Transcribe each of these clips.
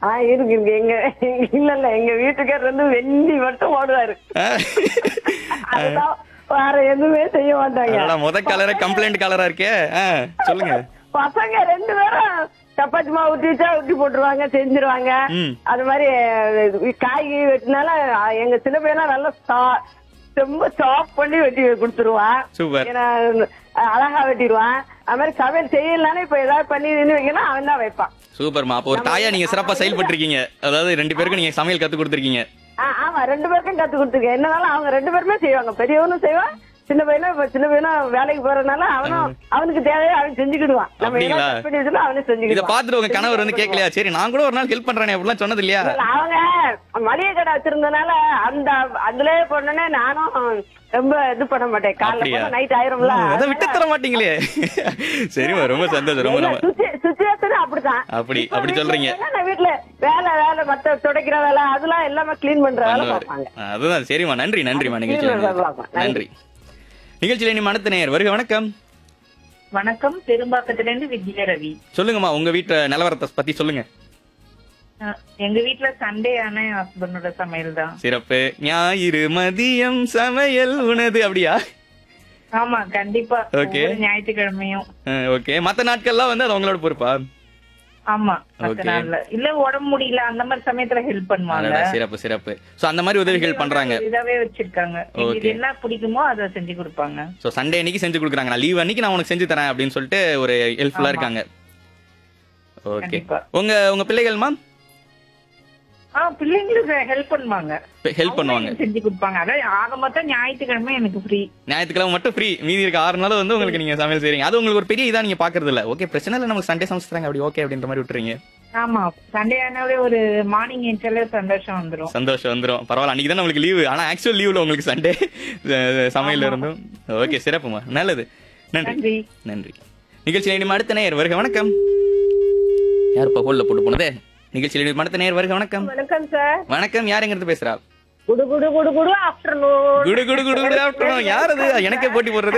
ஆ இருக்கு இருக்கு எங்க இல்ல இல்ல எங்க வீட்டுக்காரர் வந்து வெந்தி மட்டும் ஓடுவாரு அதுதான் வேற எதுவுமே செய்ய மாட்டாங்க அடடா, முத கலரே கம்ப்ளைண்ட் கலரா இருக்கே ஆ, சொல்லுங்க பசங்க ரெண்டு பேரும் சப்பாத்தி மாவு ஊத்தி வச்சா ஊத்தி போட்டுருவாங்க செஞ்சிருவாங்க ம். அது மாதிரி அஹ், காய் வெட்டினால அஹ், எங்க சின்ன பையனா நல்லா சா- ரொம்ப சாப் பண்ணி வெட்டி கொடுத்துருவான் சூப்பர். ஏன்னா அஹ், அழகா வெட்டிடுவான் அது மாதிரி சமையல் செய்யலான்னு இப்ப ஏதாவது பண்ணி நின்று வைக்கணும் அவன் தான் வைப்பான் சூப்பர்மா அப்போ ஒரு தாயா நீங்க சிறப்பா செயல்பட்டு இருக்கீங்க அதாவது ரெண்டு பேருக்கு நீங்க சமையல் கத்து கொடுத்துருக்கீங்க ஆ, ஆமா ரெண்டு பேருக்கும் கத்து கொடுத்துருக்கேன் என்னனாலும் அவங்க ரெண்டு பேருமே செய்வாங்க பெரியவனும் செய்வான் சின்ன பையனும் இப்ப சின்ன பையனும் வேலைக்கு போறதுனால அவனும் அவனுக்கு தேவையை அவன் செஞ்சுக்கிடுவான் நம்ம அப்படிங்களா? ஏதாவது பண்ணி வச்சோம்னா அவனே இத செஞ்சுக்கிடுவான் பாத்துட்டு உங்க கணவர் வந்து கேட்கலையா சரி நான் கூட ஒரு நாள் ஹெல்ப் பண்றேனே அப்படிலாம் சொன்னது இல்லையா இல்ல, அவங்க மளிகை கடை வச்சிருந்தனால அந்த அதுலயே போனோடனே நானும் ரொம்ப இது பண்ண மாட்டேன் காலைல அப்படியா போனா நைட் ஆயிரும்ல அதை விட்டு தர மாட்டீங்களே சரிம்மா ரொம்ப சந்தோஷம் ரொம்ப ரொம்ப சுச்சுவேஷன் அப்படிதான் அப்படி இப்ப அப்படி வீட்ல சொல்றீங்க இருந்தா நான் வீட்ல வேலை வேலை மத்த துடைக்கிற வேலை அதெல்லாம் எல்லாமே கிளீன் பண்ற வேலை பண்ணுவாரு. பார்ப்பாங்க அதுதான் சரிம்மா நன்றி நன்றிமா நிகழ்ச்சியில கீழே வரலாமா? நன்றி நிகழ்ச்சியில நீ மனத்து நேயர் வருக வணக்கம் வணக்கம் பெரும்பாக்கத்துல இருந்து விஜய ரவி சொல்லுங்கம்மா உங்க வீட்டு நிலவரத்தை பத்தி சொல்லுங்க அஹ், எங்க வீட்ல சண்டே ஆன ஹஸ்பண்டோட சமையல் தான் சிறப்பு ஞாயிறு மதியம் சமையல் உனது அப்படியா ஆமா கண்டிப்பா Okay. ஒவ்வொரு ஞாயிற்றுக்கிழமையும் ஓகே மத்த நாட்கள்லாம் வந்து அது உங்களோட பொறுப்பா ஆமா Okay. மத்த நாள்ல இல்ல உடம்பு முடியல அந்த மாதிரி சமயத்துல ஹெல்ப் பண்ணுவாங்க அடடா, சிறப்பு சிறப்பு சோ அந்த மாதிரி உதவிகள் பண்றாங்க இதாவே வச்சிருக்காங்க எங்களுக்கு Okay. என்ன பிடிக்குமோ அதை செஞ்சு கொடுப்பாங்க சோ சண்டே அன்னைக்கு செஞ்சு கொடுக்குறாங்க நான் லீவ் அன்னைக்கு நான் உனக்கு செஞ்சு தரேன் அப்படின்னு சொல்லிட்டு ஒரு ஹெல்ப்ஃபுல்லா ஆமா. இருக்காங்க ஓகே கண்டிப்பா. உங்க உங்க பிள்ளைகள்மா ஆ பிள்ளைங்களுக்கு ஹெல்ப் பண்ணுவாங்க ஹெல்ப் பண்ணுவாங்க அவங்களும் செஞ்சு கொடுப்பாங்க அதான் ஆக மொத்தம் ஞாயிற்றுக்கிழமை எனக்கு ஃப்ரீ ஞாயிற்றுக்கிழமை மட்டும் ஃப்ரீ மீதி இருக்க ஆறு நாள் வந்து உங்களுக்கு நீங்க சமையல் செய்றீங்க அது உங்களுக்கு ஒரு பெரிய இதா நீங்க பாக்குறது இல்ல ஓகே பிரச்சனை இல்ல நமக்கு சண்டே சமைச்சுறாங்க அப்படி ஓகே அப்படின்ற மாதிரி விட்டுறீங்க ஆமா சண்டே ஆனாலே ஒரு மார்னிங் எஞ்சாலே சந்தோஷம் வந்துரும் சந்தோஷம் வந்துரும் பரவாயில்ல அன்னைக்கு தான் உங்களுக்கு லீவு ஆனா ஆக்சுவல் லீவ்ல உங்களுக்கு சண்டே சமையல் இருந்தும் ஓகே சிறப்புமா நல்லது நன்றி நன்றி நன்றி நிகழ்ச்சியில் இனி அடுத்த நேயர் வருக வணக்கம் யார் ஹோல்ல போட்டு போனதே நிகழ்ச்சியில் இனி அடுத்த நேயர் வருக வணக்கம் வணக்கம் சார் வணக்கம் யாருங்கிறது பேசுறா குடு குடு குடு குடு ஆஃப்டர்நூன் குடு குடு குடு குடு ஆஃப்டர்நூன் யார் அது எனக்கே போட்டி போடுறது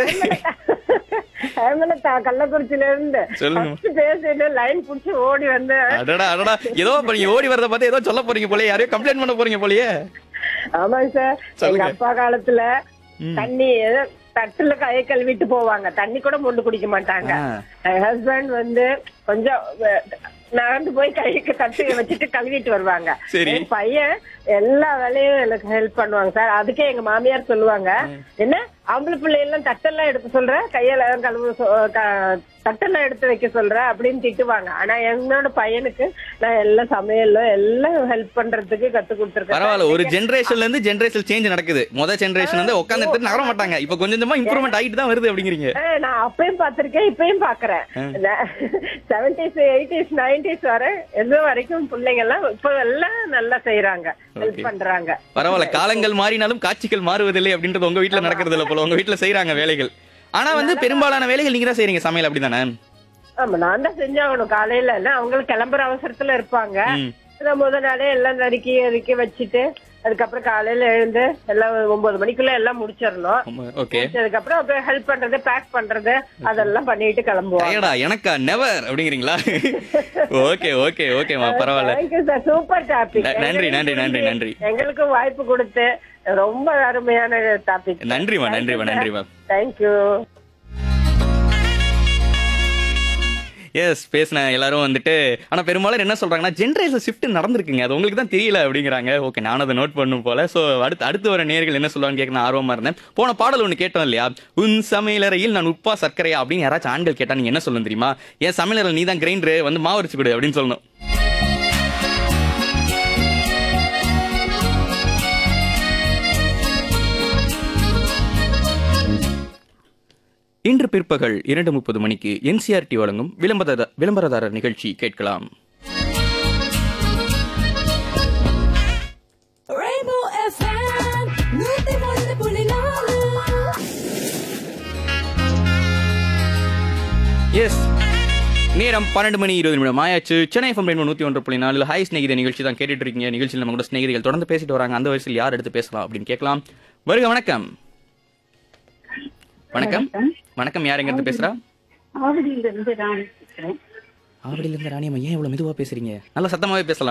ஹேமலதா கள்ளக்குறிச்சியில இருந்து சொல்லுங்க. First பேசிட்டு லைன் புடிச்சு ஓடி வந்து அடடா அடடா ஏதோ இப்ப நீங்க ஓடி வரத பார்த்து ஏதோ சொல்ல போறீங்க போலயே யாரையோ கம்ப்ளைண்ட் பண்ண போறீங்க போலயே ஆமாங்க சார் எங்க சொல்லுங்க. அப்பா காலத்துல ம். தண்ணி ஏதோ தட்டுல கையை கழுவிட்டு போவாங்க தண்ணி கூட மொண்டு குடிக்க மாட்டாங்க ஆ. என் ஹஸ்பண்ட் வந்து கொஞ்சம் அஹ், நடந்து போய் கைக்கு தட்டு வச்சுட்டு கழுவிட்டு வருவாங்க சரி. என் பையன் எல்லா வேலையும் எனக்கு ஹெல்ப் பண்ணுவாங்க சார் அதுக்கே எங்க மாமியார் சொல்லுவாங்க என்ன ஆம்பளை பிள்ளை எல்லாம் தட்டெல்லாம் எடுக்க சொல்ற கையில கழுவு சொ- க- தட்டெல்லாம் எடுத்து வைக்க சொல்ற அப்படின்னு திட்டுவாங்க ஆனா என்னோட பையனுக்கு நான் எல்லாம் சமையலும் எல்லாம் ஹெல்ப் பண்றதுக்கு கத்து கொடுத்துருக்கேன் பரவாயில்ல ஒரு ஜெனரேஷன்ல இருந்து ஜெனரேஷன் சேஞ்ச் நடக்குது முத ஜெனரேஷன் வந்து உட்கார்ந்து எடுத்து நகர மாட்டாங்க இப்ப கொஞ்சம் கொஞ்சமா இம்ப்ரூவ்மெண்ட் ஆகிட்டு தான் வருது அப்படிங்கிறீங்க ஆ, நான் அப்பயும் பாத்திருக்கேன் இப்பயும் பாக்குறேன் செவன்டிஸ் எயிட்டிஸ் நைன்டிஸ் வரை எது வரைக்கும் பிள்ளைங்க எல்லாம் இப்ப எல்லாம் நல்லா செய்யறாங்க ஹெல்ப் Okay. பண்றாங்க பரவாயில்ல காலங்கள் மாறினாலும் காட்சிகள் மாறுவதில்லை அப்படின்றது உங்க வீட்ல நடக்கிறது இல்ல போல உங்க வீட்ல செய்யறாங்க வேலைகள் ஆனா வந்து பெரும்பாலான வேலைகள் நீங்க தான் செய்றீங்க சமையல் அப்படிதானே ஆமா நான் தான் செஞ்சாகணும் காலையில எல்லாம் அவங்களுக்கு கிளம்புற அவசரத்துல இருப்பாங்க ம். நான் முத நாளே எல்லாம் நறுக்கி நறுக்கி வச்சுட்டு அதுக்கப்புறம் காலையில எழுந்து எல்லாம் ஒன்பது மணிக்குள்ள எல்லாம் முடிச்சிடணும் ஓகே அதுக்கப்புறம் அப்புறம் ஹெல்ப் பண்றது பேக் பண்றது அதெல்லாம் பண்ணிட்டு கிளம்புவோம் டயர்டா எனக்கா நெவர் அப்படிங்கிறீங்களா ஓகே ஓகே ஓகேமா பரவாயில்ல தேங்க்யூ சார் சூப்பர் டாபிக் ந- நன்றி, நன்றி, நன்றி, நன்றி. எங்களுக்கு வாய்ப்பு கொடுத்து ரொம்ப அருமையான டாபிக் நன்றிமா நன்றிமா நன்றிமா தேங்க்யூ எஸ் பேசின எல்லாரும் வந்துட்டு ஆனா பெரும்பாலும் என்ன சொல்றாங்கன்னா ஜென்ரேஷன் ஷிஃப்ட் நடந்திருக்குங்க அது உங்களுக்கு தான் தெரியல அப்படிங்கிறாங்க ஓகே நானும் அதை நோட் பண்ணும் போல சோ அடுத்து அடுத்து வர நேர்கள் என்ன சொல்லுவாங்க கேட்க நான் ஆர்வமா இருந்தேன் போன பாடல் ஒன்று கேட்டோம் இல்லையா உன் சமையலறையில் நான் உப்பா சர்க்கரையா அப்படின்னு யாராச்சும் ஆண்கள் கேட்டா நீங்க என்ன சொல்லணும் தெரியுமா என் சமையலறையில் நீ தான் கிரைண்டர் வந்து மாவு அரைச்சு கொடு அப்படின்னு சொல்லணும் இன்று பிற்பகல் இரண்டு முப்பது மணிக்கு என்சிஆர்டி வழங்கும் விளம்பர விளம்பரதாரர் நிகழ்ச்சி கேட்கலாம் Rainbow FM, நூத்தி ஒன்று புள்ளி நாலு எஸ் நேரம் பன்னெண்டு மணி இருபது நிமிடம் ஆயாச்சு சென்னை எஃப்எம் ரெண்டு நூத்தி ஒன்று புள்ளி நாலு ஹை ஸ்நேகித நிகழ்ச்சி தான் கேட்டுட்டு இருக்கீங்க நிகழ்ச்சியில் நம்ம கூட ஸ்நேகிதிகள் தொடர்ந்து பேசிட்டு வராங்க அந்த வரிசையில் யார் எடுத்து பேசலாம் அப்படின்னு கேட்கலாம் வருக வணக்கம் வணக்கம் வணக்கம் யார் எங்க இருந்து பேசுறா ஆவடியில இருந்து ராணி பேசுறேன் ஆவடியில இருந்து ராணியம்மா ஏன் இவ்வளவு மெதுவா பேசுறீங்க நல்லா சத்தமாவே பேசலாம்